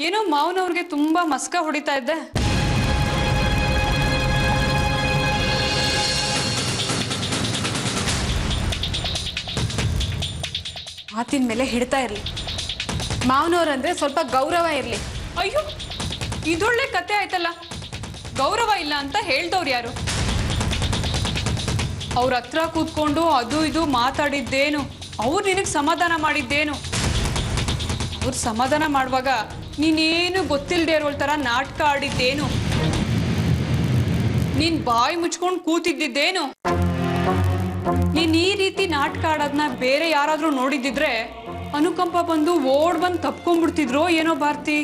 ಏನೋ ಮಾವನವ್ರಿಗೆ ತುಂಬಾ ಮಸ್ಕ ಹೊಡಿತಾ ಇದ್ದೆ ಮಾತಿನ ಮೇಲೆ ಹಿಡ್ತಾ ಇರಲಿ ಮಾವನವ್ರಂದ್ರೆ ಸ್ವಲ್ಪ ಗೌರವ ಇರಲಿ ಅಯ್ಯೋ ಇದೊಳ್ಳೆ ಕತೆ ಆಯ್ತಲ್ಲ ಗೌರವ ಇಲ್ಲ ಅಂತ ಹೇಳ್ದವ್ರು ಯಾರು ಅವ್ರ ಹತ್ರ ಕೂತ್ಕೊಂಡು ಅದು ಇದು ಮಾತಾಡಿದ್ದೇನು ಅವ್ರು ನಿನಗೆ ಸಮಾಧಾನ ಮಾಡಿದ್ದೇನು ಅವ್ರು ಸಮಾಧಾನ ಮಾಡುವಾಗ ನೀನೇನು ಗೊತ್ತಿಲ್ಲದೆ ಇರೋಳ್ ಥರ ನಾಟಕ ಆಡಿದ್ದೇನು ನೀನ್ ಬಾಯಿ ಮುಚ್ಕೊಂಡು ಕೂತಿದ್ದಿದ್ದೇನು ನೀನ್ ಈ ರೀತಿ ನಾಟಕ ಆಡೋದನ್ನ ಬೇರೆ ಯಾರಾದ್ರೂ ನೋಡಿದ್ದಿದ್ರೆ ಅನುಕಂಪ ಬಂದು ಓಡ್ ಬಂದು ತಪ್ಕೊಂಡ್ಬಿಡ್ತಿದ್ರೋ ಏನೋ ಭಾರತಿ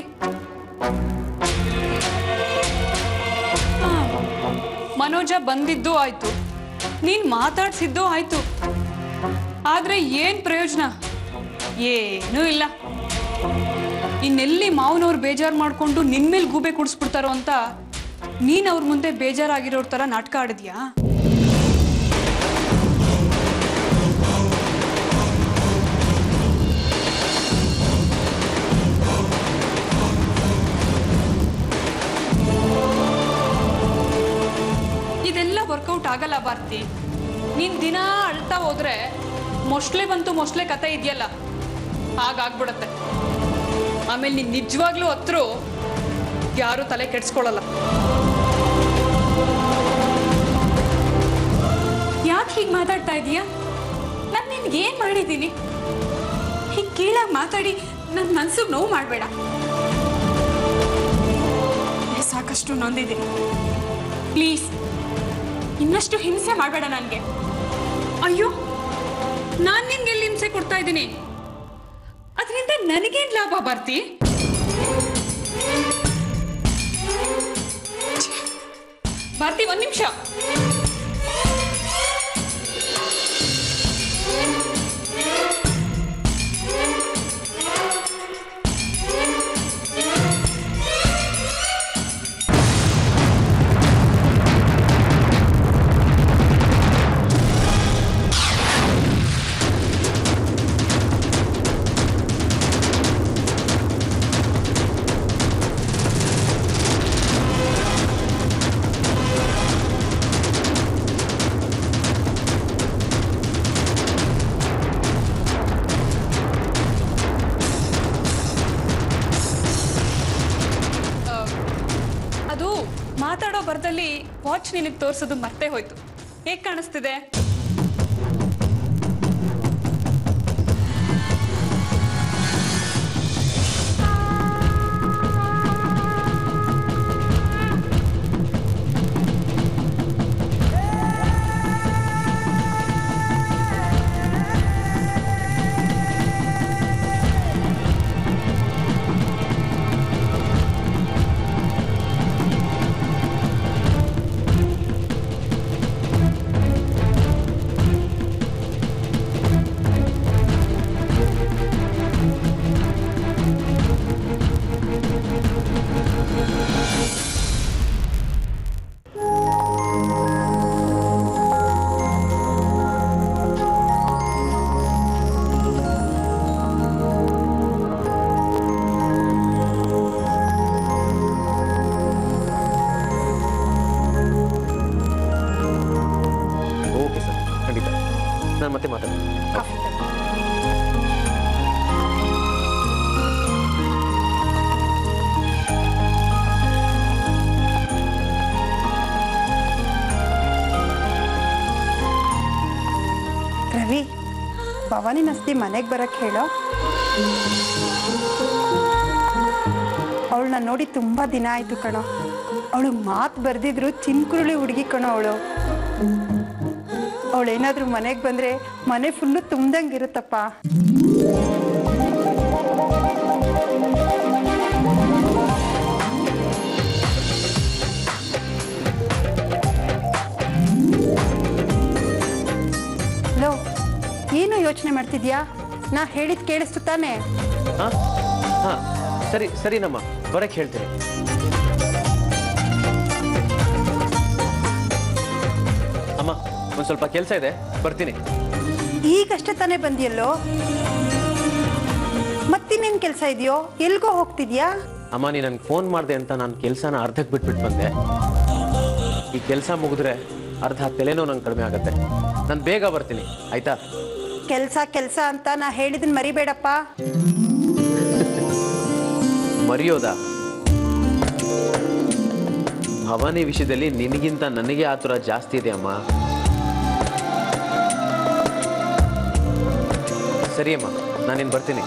ಹಾ, ಮನೋಜ ಬಂದಿದ್ದು ಆಯ್ತು ನೀನ್ ಮಾತಾಡ್ಸಿದ್ದು ಆಯ್ತು ಆದ್ರೆ ಏನ್ ಪ್ರಯೋಜನ ಏನೂ ಇಲ್ಲ ಇನ್ನೆಲ್ಲಿ ಮಾವನವ್ರು ಬೇಜಾರು ಮಾಡ್ಕೊಂಡು ನಿನ್ಮೇಲೆ ಗೂಬೆ ಕುಡಿಸ್ಬಿಡ್ತಾರೋ ಅಂತ ನೀನ್ ಅವ್ರ ಮುಂದೆ ಬೇಜಾರಾಗಿರೋರ್ ತರ ನಾಟಕ ಆಡಿದ್ಯಾ ಇದೆಲ್ಲ ವರ್ಕೌಟ್ ಆಗಲ್ಲ ಭಾರತಿ ನೀನ್ ದಿನ ಅಳ್ತಾ ಹೋದ್ರೆ ಮೊಸ್ಲೆ ಬಂತು ಮೊಸ್ಲೆ ಕತೆ ಇದೆಯಲ್ಲ ಹಾಗಾಗ್ಬಿಡತ್ತೆ ಆಮೇಲೆ ನೀನ್ ನಿಜವಾಗ್ಲೂ ಹತ್ರು ಯಾರು ತಲೆ ಕೆಡ್ಸ್ಕೊಳಲ್ಲ ಯಾಕೆ ಹೀಗೆ ಮಾತಾಡ್ತಾ ಇದೀಯಾ ನಾನು ನಿನ್ಗೆ ಏನು ಮಾಡಿದ್ದೀನಿ ಹೀಗೆ ಕೀಳಾಗಿ ಮಾತಾಡಿ ನನ್ನ ಮನ್ಸಿಗೆ ನೋವು ಮಾಡಬೇಡ ಸಾಕಷ್ಟು ನೊಂದಿದ್ದೀನಿ ಪ್ಲೀಸ್ ಇನ್ನಷ್ಟು ಹಿಂಸೆ ಮಾಡಬೇಡ ನನಗೆ ಅಯ್ಯೋ ನಾನ್ ನಿನ್ಗೆ ಎಲ್ಲಿ ಹಿಂಸೆ ಕೊಡ್ತಾ ಇದ್ದೀನಿ ಅದರಿಂದ ನನಗೇನ್ ಲಾಭ ಭಾರತಿ ಭಾರತಿ ಒಂದ್ ನಿಮಿಷ ಅದು ಮಾತಾಡೋ ಬರದಲ್ಲಿ ವಾಚ್ ನಿನಗೆ ತೋರಿಸೋದು ಮರ್ತೇ ಹೋಯ್ತು ಹೇಗ್ ಕಾಣಿಸ್ತಿದೆ ಓಕೆ ಸರ್ ಖಂಡಿತ ನಾನು ಮತ್ತೆ ಮಾತಾಡ್ತೀನಿ ರವಿ ಭವಾನಿ ನಸ್ತಿ ಮನೆಗೆ ಬರಕ್ಕೆ ಹೇಳೋ ಅವಳನ್ನ ನೋಡಿ ತುಂಬ ದಿನ ಆಯಿತು ಕಣೋ ಅವಳು ಮಾತು ಬರೆದಿದ್ರು ಚಿನ್ಕುರುಳಿ ಹುಡುಗಿ ಕಣೋ ಅವಳು ಅವಳೇನಾದ್ರೂ ಮನೆಗೆ ಬಂದರೆ ಮನೆ ಫುಲ್ಲು ತುಂಬ್ದಂಗೆ ಇರುತ್ತಪ್ಪ ಲೋ ಏನು ಯೋಚನೆ ಮಾಡ್ತಿದ್ಯಾ ನಾ ಹೇಳಿದ್ ಕೇಳಿಸ್ತು ತಾನೇ ಹಾಂ ಹಾಂ ಸರಿ ಸರಿನಮ್ಮ ಬರಕ್ಕೆ ಹೇಳ್ತೀನಿ ಅಮ್ಮ ಒಂದು ಸ್ವಲ್ಪ ಕೆಲಸ ಇದೆ ಬರ್ತೀನಿ ಈಗಷ್ಟೇ ತಾನೇ ಬಂದಿಯಲ್ಲೋ ಮತ್ತಿನ್ನೇನು ಕೆಲಸ ಇದೆಯೋ ಎಲ್ಗೋ ಹೋಗ್ತಿದ್ಯಾ ಅಮ್ಮ ನೀ ನನಗೆ ಫೋನ್ ಮಾಡಿದೆ ಅಂತ ನಾನು ಕೆಲಸನ ಅರ್ಧಕ್ಕೆ ಬಿಟ್ಬಿಟ್ಟು ಬಂದೆ ಈ ಕೆಲಸ ಮುಗಿದ್ರೆ ಅರ್ಧ ತಲೆನೋ ನಂಗೆ ಕಡಿಮೆ ಆಗುತ್ತೆ ನಾನು ಬೇಗ ಬರ್ತೀನಿ ಆಯ್ತಾ ಕೆಲಸ ಕೆಲಸ ಅಂತ ನಾ ಹೇಳಿದನ್ ಮರಿಬೇಡಪ್ಪ ಮರೆಯೋದಾ ಭವಾನಿ ವಿಷಯದಲ್ಲಿ ನಿನಗಿಂತ ನನಗೆ ಆತುರ ಜಾಸ್ತಿ ಇದೆ ಅಮ್ಮ ಸರಿ ಅಮ್ಮ ನಾನಿನ್ ಬರ್ತೀನಿ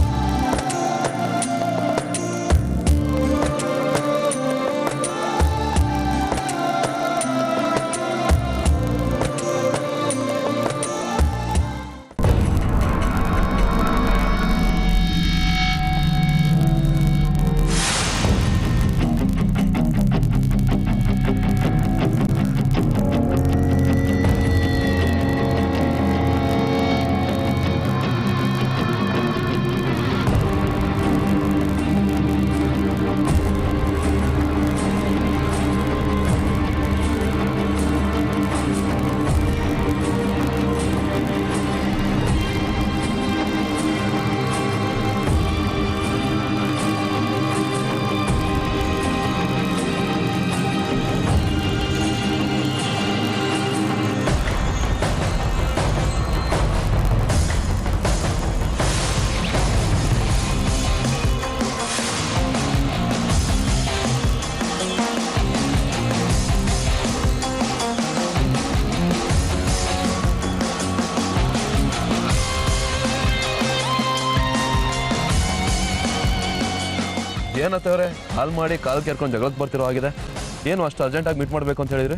ಏನತ್ತವ್ರೆ ಕಾಲ್ ಮಾಡಿ ಕಾಲ್ ಕೆರ್ಕೊಂಡು ಜಗಳಕ್ಕೆ ಬರ್ತಿರೋ ಆಗಿದೆ ಏನು ಅಷ್ಟು ಅರ್ಜೆಂಟಾಗಿ ಮೀಟ್ ಮಾಡಬೇಕು ಅಂತ ಹೇಳಿದ್ರಿ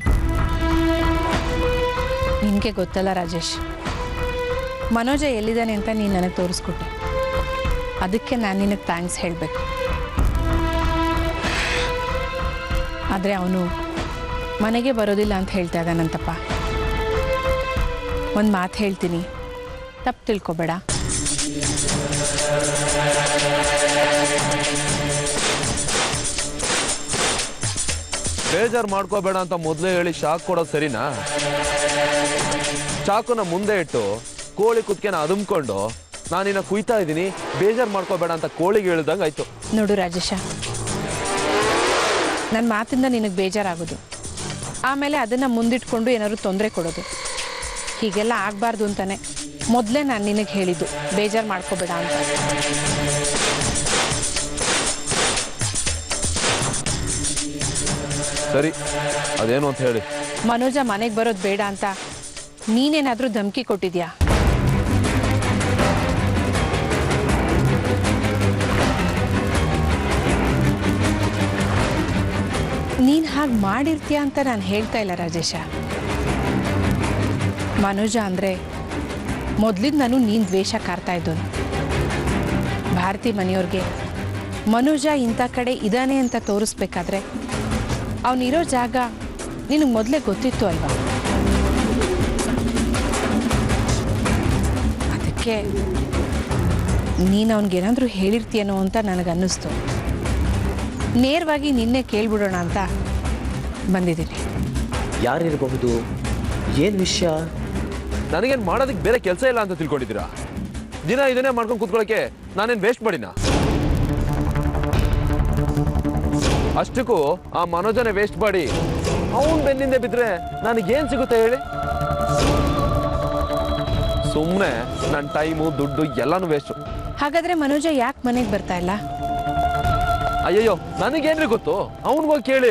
ನಿನಗೆ ಗೊತ್ತಲ್ಲ ರಾಜೇಶ್ ಮನೋಜ ಎಲ್ಲಿದ್ದಾನೆ ಅಂತ ನೀನು ನನಗೆ ತೋರಿಸ್ಕೊಟ್ಟೆ ಅದಕ್ಕೆ ನಾನು ನಿನಗೆ ಥ್ಯಾಂಕ್ಸ್ ಹೇಳಬೇಕು ಆದರೆ ಅವನು ಮನೆಗೆ ಬರೋದಿಲ್ಲ ಅಂತ ಹೇಳ್ತಾ ಇದ್ದಾನಂತಪ್ಪ ಒಂದು ಮಾತು ಹೇಳ್ತೀನಿ ತಪ್ಪು ತಿಳ್ಕೊಬೇಡ ಬೇಜಾರು ಮಾಡ್ಕೋಬೇಡ ಅಂತ ಮೊದಲೇ ಹೇಳಿ ಶಾಕ್ ಕೊಡೋದು ಸರಿನಾ ಚಾಕುನ ಮುಂದೆ ಇಟ್ಟು ಕೋಳಿ ಕುತ್ಕೆನ ಅದುಮ್ಕೊಂಡು ನಾನಿನ್ನ ಕುಯ್ತಾ ಇದ್ದೀನಿ ಬೇಜಾರು ಮಾಡ್ಕೋಬೇಡ ಅಂತ ಕೋಳಿಗೆ ಹೇಳ್ದಂಗೆ ಆಯ್ತು ನೋಡು ರಾಜೇಶ ನನ್ನ ಮಾತಿಂದ ನಿನಗೆ ಬೇಜಾರಾಗೋದು ಆಮೇಲೆ ಅದನ್ನು ಮುಂದಿಟ್ಕೊಂಡು ಏನಾದ್ರು ತೊಂದರೆ ಕೊಡೋದು ಹೀಗೆಲ್ಲ ಆಗಬಾರ್ದು ಅಂತಾನೆ ಮೊದಲೇ ನಾನು ನಿನಗೆ ಹೇಳಿದ್ದು ಬೇಜಾರು ಮಾಡ್ಕೋಬೇಡ ಅಂತ ಸರಿ ಅದೇನು ಅಂತ ಹೇಳಿ ಮನೋಜ ಮನೆಗೆ ಬರೋದು ಬೇಡ ಅಂತ ನೀನೇನಾದರೂ ಧಮಕಿ ಕೊಟ್ಟಿದ್ಯಾ ನೀನು ಹಾಗೆ ಮಾಡಿರ್ತೀಯ ಅಂತ ನಾನು ಹೇಳ್ತಾ ಇಲ್ಲ ರಾಜೇಶ ಮನೋಜ ಅಂದರೆ ಮೊದಲಿಂದ ನಾನು ನೀನು ದ್ವೇಷ ಕಾರ್ತಾ ಇದ್ದೋನು ಭಾರತಿ ಮನೆಯವ್ರಿಗೆ ಮನೋಜ ಇಂಥ ಕಡೆ ಇದ್ದಾನೆ ಅಂತ ತೋರಿಸ್ಬೇಕಾದ್ರೆ ಅವನಿರೋ ಜಾಗ ನಿನಗೆ ಮೊದಲೇ ಗೊತ್ತಿತ್ತು ಅಲ್ವಾ ಅದಕ್ಕೆ ನೀನು ಅವನಿಗೇನಾದರೂ ಹೇಳಿರ್ತೀಯನೋ ಅಂತ ನನಗನ್ನಿಸ್ತು ನೇರವಾಗಿ ನಿನ್ನೆ ಕೇಳ್ಬಿಡೋಣ ಅಂತ ಬಂದಿದ್ದೀನಿ ಯಾರಿರಬಹುದು ಏನು ವಿಷಯ ನನಗೇನು ಮಾಡೋದಕ್ಕೆ ಬೇರೆ ಕೆಲಸ ಇಲ್ಲ ಅಂತ ತಿಳ್ಕೊಂಡಿದ್ದೀರಾ ದಿನ ಇದನ್ನೇ ಮಾಡ್ಕೊಂಡು ಕೂತ್ಕೊಳ್ಳೋಕೆ ನಾನೇನು ವೇಸ್ಟ್ ಮಾಡಿನ ಅಷ್ಟಕ್ಕೂ ಆ ಮನೋಜನೆ ವೇಸ್ಟ್ ಮಾಡಿ ಅವನ್ ಬೆನ್ನಿಂದ ಬಿದ್ರೆ ನನಗೇನ್ ಸಿಗುತ್ತೆ ಹೇಳಿ ಸುಮ್ಮನೆ ನನ್ನ ಟೈಮು ದುಡ್ಡು ಎಲ್ಲಾನು ವೇಸ್ಟು ಹಾಗಾದರೆ ಮನೋಜ ಯಾಕೆ ಮನೆಗೆ ಬರ್ತಾ ಇಲ್ಲ ಅಯ್ಯಯ್ಯೋ ನನಗೇನ್ರಿ ಗೊತ್ತು ಅವನಿಗೋಗಿ ಕೇಳಿ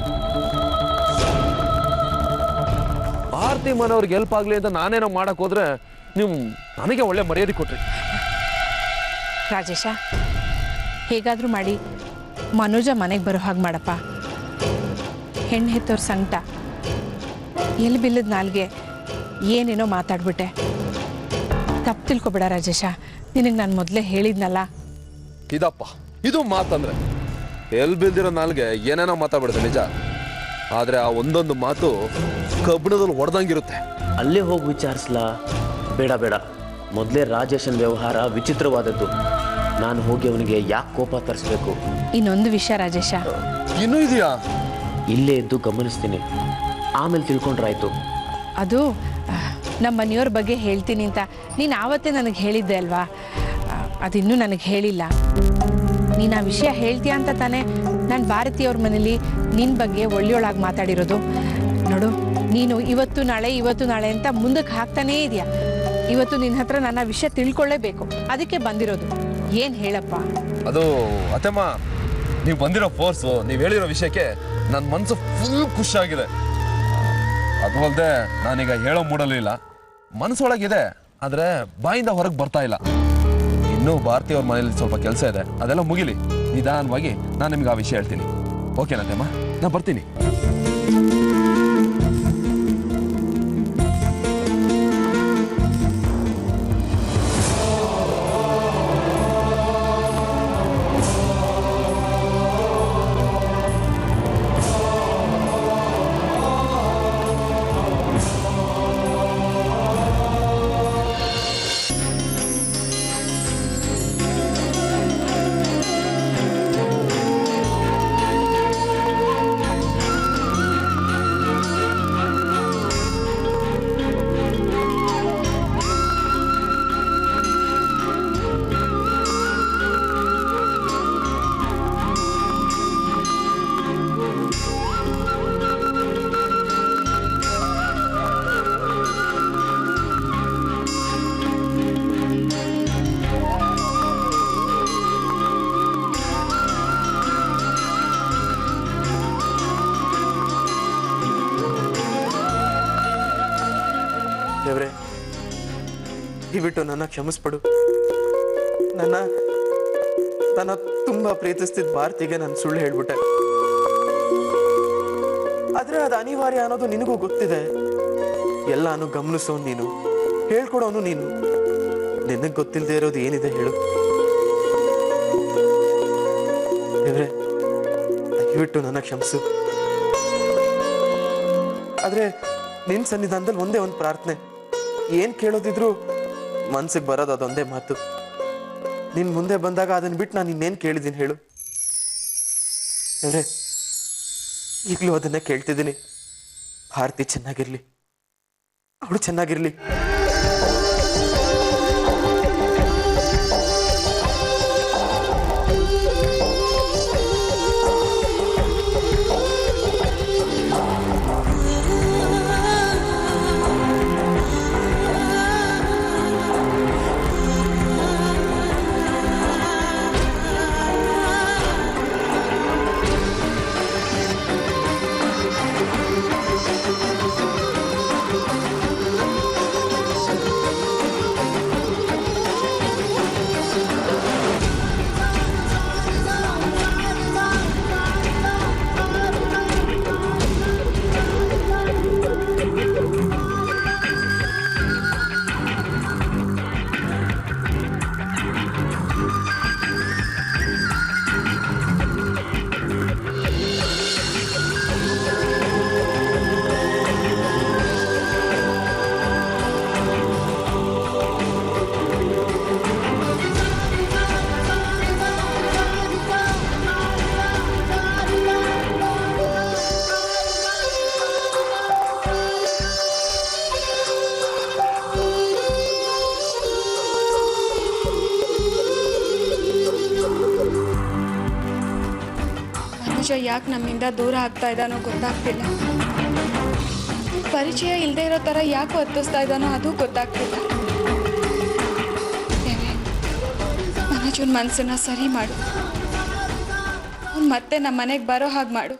ಭಾರತಿ ಮನವ್ರಿಗೆ ಹೆಲ್ಪ್ ಆಗ್ಲಿ ಅಂತ ನಾನೇನೋ ಮಾಡಕ್ ಹೋದ್ರೆ ನೀವು ನನಗೆ ಒಳ್ಳೆ ಮರ್ಯಾದೆ ಕೊಟ್ರಿ ರಾಜೇಶ ಹೇಗಾದರೂ ಮಾಡಿ ಮನೋಜ ಮನೆಗೆ ಬರೋ ಹಾಗೆ ಮಾಡಪ್ಪ ಹೆಣ್ಣು ಹೆತ್ತವ್ರ ಸಂಕಟ ಎಲ್ಲಿ ಬಿಲ್ಲದ ನಾಲ್ಗೆ ಏನೇನೋ ಮಾತಾಡ್ಬಿಟ್ಟೆ ತಪ್ಪು ತಿಳ್ಕೊಬೇಡ ರಾಜೇಶ ನಿನಗೆ ನಾನು ಮೊದಲೇ ಹೇಳಿದ್ನಲ್ಲ ಇದಪ್ಪ ಇದು ಮಾತಂದ್ರೆ ಎಲ್ ಬಿಲ್ದಿರೋ ನಾಲ್ಗೆ ಏನೇನೋ ಮಾತಾಡ್ಬಿಡುತ್ತೆ ನಿಜ ಆದ್ರೆ ಆ ಒಂದೊಂದು ಮಾತು ಕಬ್ಬಿಣದಲ್ಲಿ ಹೊಡೆದಂಗಿರುತ್ತೆ ಅಲ್ಲೇ ಹೋಗಿ ವಿಚಾರಿಸ್ಲಾ ಬೇಡ ಬೇಡ ಮೊದಲೇ ರಾಜೇಶನ್ ವ್ಯವಹಾರ ವಿಚಿತ್ರವಾದದ್ದು ನಾನು ಹೋಗಿ ಅವನಿಗೆ ಯಾಕೆ ಕೋಪ ತರಿಸ್ಬೇಕು ಇನ್ನೊಂದು ವಿಷಯ ರಾಜೇಶ ಇನ್ನೂ ಇದೆಯಾ ಇಲ್ಲೇ ಇದ್ದು ಗಮನಿಸ್ತೀನಿ ಆಮೇಲೆ ತಿಳ್ಕೊಂಡ್ರಾಯ್ತು ಅದು ಆ, ನಮ್ಮ ಮನೆಯವ್ರ ಬಗ್ಗೆ ಹೇಳ್ತೀನಿ ಅಂತ ನೀನು ಆವತ್ತೇ ನನಗೆ ಹೇಳಿದ್ದೆ ಅಲ್ವಾ ಆ, ಅದಿನ್ನೂ ನನಗೆ ಹೇಳಿಲ್ಲ ನೀನು ಆ ವಿಷಯ ಹೇಳ್ತೀಯ ಅಂತ ತಾನೇ ನಾನು ಭಾರತೀಯವ್ರ ಮನೇಲಿ ನಿನ್ನ ಬಗ್ಗೆ ಒಳ್ಳೆಯೊಳಾಗಿ ಮಾತಾಡಿರೋದು ನೋಡು ನೀನು ಇವತ್ತು ನಾಳೆ ಇವತ್ತು ನಾಳೆ ಅಂತ ಮುಂದಕ್ಕೆ ಹಾಕ್ತಾನೇ ಇದೆಯಾ ಇವತ್ತು ನಿನ್ನ ಹತ್ರ ನನ್ನ ವಿಷಯ ತಿಳ್ಕೊಳ್ಳೇಬೇಕು ಅದಕ್ಕೆ ಬಂದಿರೋದು ಏನು ಹೇಳಪ್ಪ ಅದು ಅತ್ತಮ್ಮ ನೀವು ಬಂದಿರೋ ಫೋರ್ಸು ನೀವು ಹೇಳಿರೋ ವಿಷಯಕ್ಕೆ ನನ್ನ ಮನಸ್ಸು ಫುಲ್ ಖುಷಿಯಾಗಿದೆ ಅದು ಅಲ್ಲದೆ ನಾನೀಗ ಹೇಳೋ ಮೂಡಲಿಲ್ಲ ಮನಸ್ಸೊಳಗಿದೆ ಆದರೆ ಬಾಯಿಂದ ಹೊರಗೆ ಬರ್ತಾ ಇಲ್ಲ ಇನ್ನೂ ಭಾರತೀಯವ್ರ ಮನೇಲಿ ಸ್ವಲ್ಪ ಕೆಲಸ ಇದೆ ಅದೆಲ್ಲ ಮುಗಿಲಿ ನಿಧಾನವಾಗಿ ನಾನು ನಿಮ್ಗೆ ಆ ವಿಷಯ ಹೇಳ್ತೀನಿ ಓಕೆನಾ ಅತ್ತಮ್ಮ ನಾನು ಬರ್ತೀನಿ ದೇವ್ರೆ ದಯವಿಟ್ಟು ನನ್ನ ಕ್ಷಮಿಸ್ಬಿಡು ನನ್ನ ನನ್ನ ತುಂಬಾ ಪ್ರೀತಿಸ್ತಿದ್ದ ಭಾರತಿಗೆ ನಾನು ಸುಳ್ಳು ಹೇಳ್ಬಿಟ್ಟೆ ಆದ್ರೆ ಅದು ಅನಿವಾರ್ಯ ಅನ್ನೋದು ನಿನಗೂ ಗೊತ್ತಿದೆ ಎಲ್ಲಾನು ಗಮನಿಸೋನು ನೀನು ಹೇಳ್ಕೊಡೋನು ನೀನು ನಿನಗೆ ಗೊತ್ತಿಲ್ಲದೆ ಇರೋದು ಏನಿದೆ ಹೇಳು ದೇವ್ರೆ ದಯವಿಟ್ಟು ನನ್ನ ಕ್ಷಮಿಸು ಆದ್ರೆ ನಿನ್ ಸನ್ನಿಧಾನದಲ್ಲಿ ಒಂದೇ ಒಂದು ಪ್ರಾರ್ಥನೆ ಏನ್ ಕೇಳೋದಿದ್ರು ಮನ್ಸಿಗೆ ಬರೋದು ಅದೊಂದೇ ಮಾತು ನಿನ್ ಮುಂದೆ ಬಂದಾಗ ಅದನ್ನ ಬಿಟ್ಟು ನಾನು ಇನ್ನೇನ್ ಕೇಳಿದ್ದೀನಿ ಹೇಳು ದೇವ್ರೆ ಈಗಲೂ ಅದನ್ನೇ ಕೇಳ್ತಿದ್ದೀನಿ ಭಾರತಿ ಚೆನ್ನಾಗಿರ್ಲಿ ಅವಳು ಚೆನ್ನಾಗಿರ್ಲಿ ಮನುಜ ಯಾಕೆ ನಮ್ಮಿಂದ ದೂರ ಆಗ್ತಾ ಇದ್ದಾನೋ ಗೊತ್ತಾಗ್ತಿಲ್ಲ ಪರಿಚಯ ಇಲ್ಲದೆ ಇರೋ ಥರ ಯಾಕೆ ವರ್ತಿಸ್ತಾ ಇದ್ದಾನೋ ಅದು ಗೊತ್ತಾಗ್ತಿಲ್ಲ ದೇವ್ರೆ, ಮನೋಜನ್ ಮನಸ್ಸನ್ನ ಸರಿ ಮಾಡು ಅವ್ನು ಮತ್ತೆ ನಮ್ಮ ಮನೆಗೆ ಬರೋ ಹಾಗೆ ಮಾಡು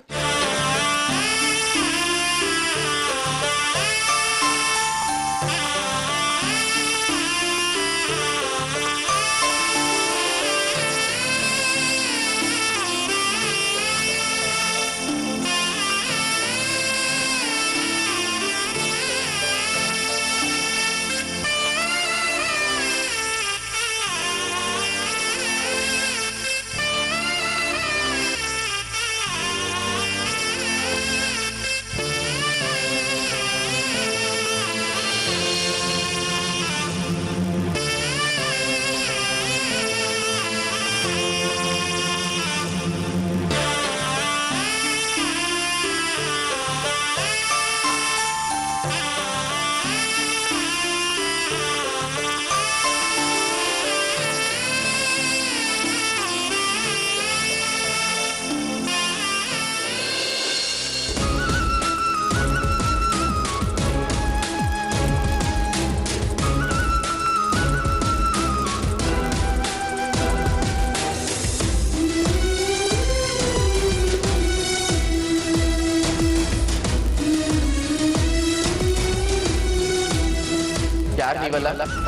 ಯಾರು ನೀವಲ್ಲ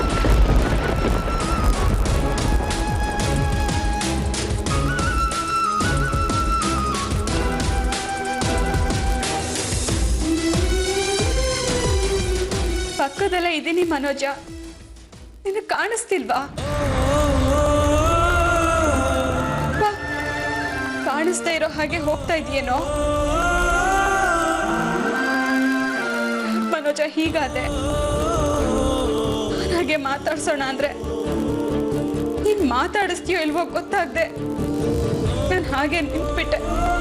ಪಕ್ಕದಲ್ಲೇ ಇದ್ದೀನಿ ಮನೋಜ ನಿನಗೆ ಕಾಣಿಸ್ತಿಲ್ವಾ ಬಾ, ಕಾಣಿಸ್ತಾ ಇರೋ ಹಾಗೆ ಹೋಗ್ತಾ ಇದೆಯೇನೋ ಮನೋಜ ಹೀಗಾದೆ ನಾನ್ ಹಾಗೆ ಮಾತಾಡ್ಸೋಣ ಅಂದ್ರೆ ನೀನ್ ಮಾತಾಡಿಸ್ತೀಯೋ ಇಲ್ವೋ ಗೊತ್ತಾಗ್ದೆ ನಾನು ಹಾಗೆ ನಿಂತ್ಬಿಟ್ಟೆ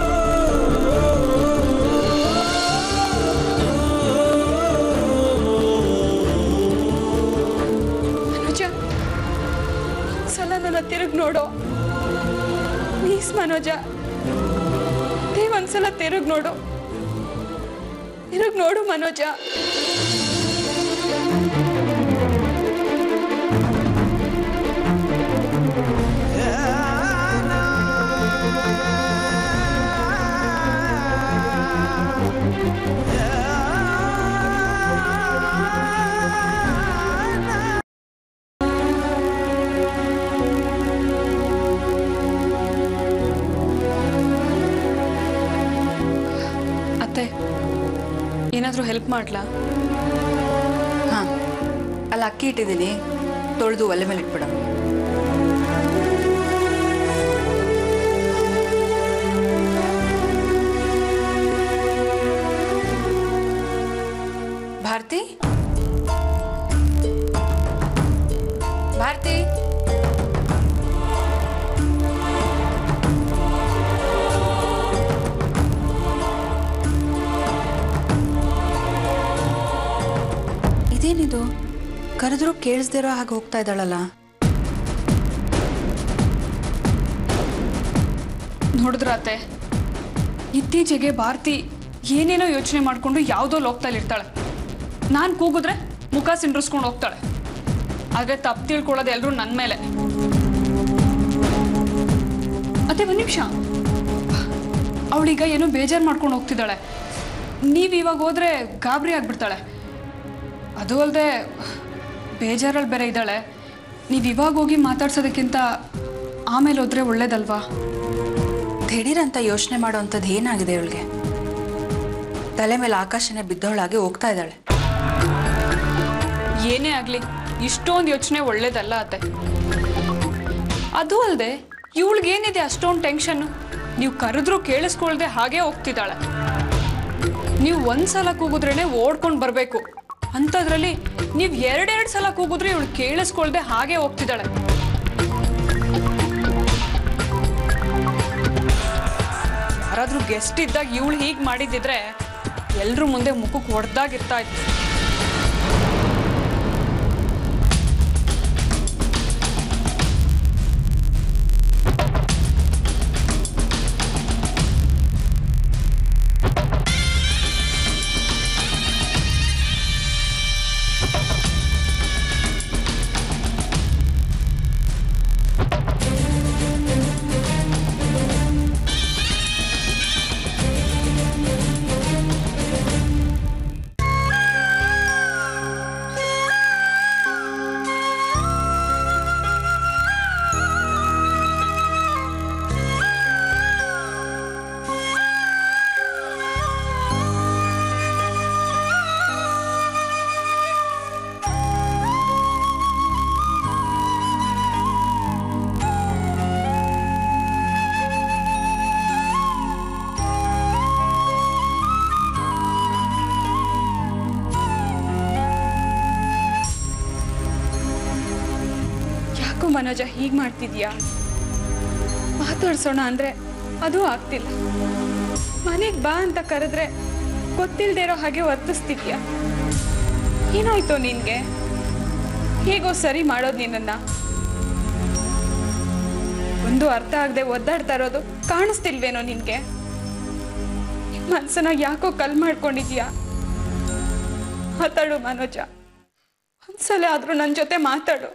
ಮನೋಜ ಸಲ ನನ್ನ ತಿರುಗ್ ನೋಡು ಪ್ಲೀಸ್ ಮನೋಜ ನೀ ಒಂದ್ಸಲ ತಿರುಗ್ ನೋಡು ತಿರುಗ್ ನೋಡು ಮನೋಜ ಅತ್ತೆ ಏನಾದರೂ ಹೆಲ್ಪ್ ಮಾಡ್ಲಾ ಹಾಂ ಅಲ್ಲಿ ಅಕ್ಕಿ ಇಟ್ಟಿದ್ದೀನಿ ತೊಳೆದು ಒಲೆ ಮೇಲೆ ಇಟ್ಬಿಡ ಭಾರತಿ ಭಾರತಿ ಇದೇನಿದು ಕರೆದ್ರೂ ಕೇಳಿಸ್ದಿರೋ ಹಾಗೆ ಹೋಗ್ತಾ ಇದ್ದಾಳಲ್ಲ ನೋಡಿದ್ರ ಅತ್ತೆ ಇತ್ತೀಚೆಗೆ ಭಾರತಿ ಏನೇನೋ ಯೋಚನೆ ಮಾಡ್ಕೊಂಡು ಯಾವುದೋ ಲೋಕದಲ್ಲಿ ಇರ್ತಾಳೆ ನಾನು ಕೂಗಿದ್ರೆ ಮುಖ ಸಿಂಡ್ರಿಸ್ಕೊಂಡು ಹೋಗ್ತಾಳೆ ಆದರೆ ತಪ್ಪು ತಿಳ್ಕೊಳ್ಳೋದು ಎಲ್ಲರೂ ನನ್ನ ಮೇಲೆ ಅತ್ತೆ ಒಂದು ನಿಮಿಷ ಅವಳೀಗ ಏನೋ ಬೇಜಾರು ಮಾಡ್ಕೊಂಡು ಹೋಗ್ತಿದ್ದಾಳೆ ನೀವು ಇವಾಗ ಹೋದ್ರೆ ಗಾಬರಿ ಆಗ್ಬಿಡ್ತಾಳೆ ಅದು ಅಲ್ಲದೆ ಬೇಜಾರಲ್ಲಿ ಬೇರೆ ಇದ್ದಾಳೆ ನೀವು ಇವಾಗ ಹೋಗಿ ಮಾತಾಡ್ಸೋದಕ್ಕಿಂತ ಆಮೇಲೆ ಹೋದ್ರೆ ಒಳ್ಳೇದಲ್ವಾ ದಿಢೀರಂತ ಯೋಚನೆ ಮಾಡೋ ಅಂಥದ್ದು ಏನಾಗಿದೆ ಇವಳಿಗೆ ತಲೆ ಮೇಲೆ ಆಕಾಶನೇ ಬಿದ್ದವಳಾಗಿ ಹೋಗ್ತಾ ಇದ್ದಾಳೆ ಏನೇ ಆಗಲಿ ಇಷ್ಟೊಂದು ಯೋಚನೆ ಒಳ್ಳೇದಲ್ಲ ಅತ್ತೆ ಅದು ಅಲ್ಲದೆ ಇವಳಿಗೇನಿದೆ ಅಷ್ಟೊಂದು ಟೆನ್ಷನ್ನು ನೀವು ಕರೆದ್ರೂ ಕೇಳಿಸ್ಕೊಳ್ದೆ ಹಾಗೆ ಹೋಗ್ತಿದ್ದಾಳೆ ನೀವು ಒಂದ್ಸಲ ಕೂಗಿದ್ರೇನೆ ಓಡ್ಕೊಂಡು ಬರಬೇಕು ಅಂಥದ್ರಲ್ಲಿ ನೀವು ಎರಡೆರಡು ಸಲ ಕೂಗಿದ್ರೆ ಇವಳು ಕೇಳಿಸ್ಕೊಳ್ದೆ ಹಾಗೆ ಹೋಗ್ತಿದ್ದಾಳೆ ಯಾರಾದ್ರೂ ಗೆಸ್ಟ್ ಇದ್ದಾಗ ಇವಳು ಹೀಗೆ ಮಾಡಿದ್ದಿದ್ರೆ ಎಲ್ರ ಮುಂದೆ ಮುಖಕ್ಕೆ ಹೊಡೆದಾಗಿರ್ತಾ ಇತ್ತು ಯಾಕೋ ಮನೋಜ ಹೀಗೆ ಮಾಡ್ತಿದ್ಯಾ ಮಾತಾಡ್ಸೋಣ ಅಂದ್ರೆ ಅದು ಆಗ್ತಿಲ್ಲ ಮನೆಗೆ ಬಾ ಅಂತ ಕರೆದ್ರೆ ಗೊತ್ತಿಲ್ದೇ ಇರೋ ಹಾಗೆ ವರ್ತಿಸ್ತಿದ್ಯಾ ಏನಾಯ್ತು ನಿನ್ಗೆ ಹೇಗೋ ಸರಿ ಮಾಡೋದು ನಿನ್ನನ್ನ ಒಂದು ಅರ್ಥ ಆಗದೆ ಒದ್ದಾಡ್ತಾ ಇರೋದು ಕಾಣಿಸ್ತಿಲ್ವೇನೋ ನಿನ್ಗೆ ಮನ್ಸನ್ನ ಯಾಕೋ ಕಲ್ ಮಾಡ್ಕೊಂಡಿದ್ಯಾ ಮಾತಾಡು ಮನೋಜ ಒಂದ್ಸಲ ಆದ್ರೂ ನನ್ನ ಜೊತೆ ಮಾತಾಡು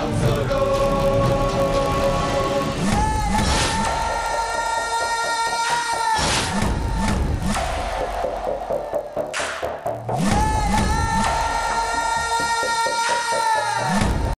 ಸುಖ